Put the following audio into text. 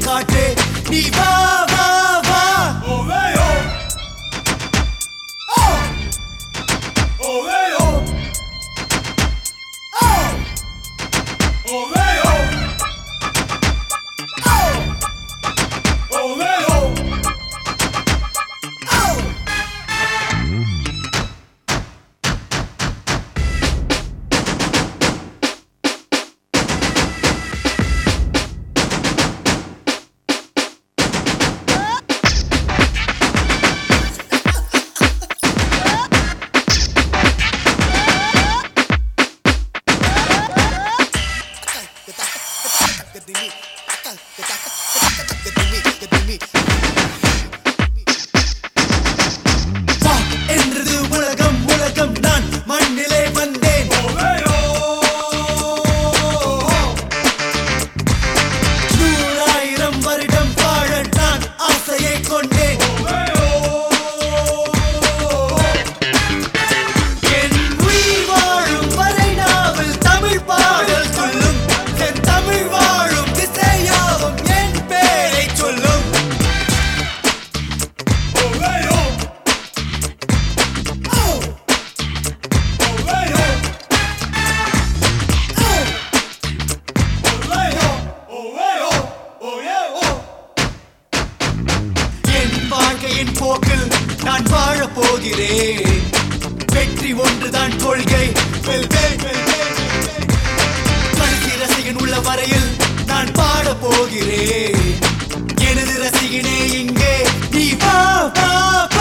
காற்றே நீ வா வா வா வா என்றது உலகம் உலகம் நான் மண்ணிலே வந்தேன் நூறாயிரம் வருடம் வாழ நான் ஆசையை கொண்டேன் என் உயிர் வாழும் வரை நாவல் தமிழ் பாடல் சொல்லும் என் தமிழ் வாழும் திசையாவும் என் பேரை சொல்லும் என் வாழ்க்கையின் போக்கில் நான் வாழப் போகிறேன் வெற்றி ஒன்றுதான் கொள்கை வெல், வெல், வெல், வெல், வெல், வெல். கடைசி ரசிகன் உள்ள வரையில் நான் பாடப் போகிறேன் எனது ரசிகனே இங்கே நீ வா வா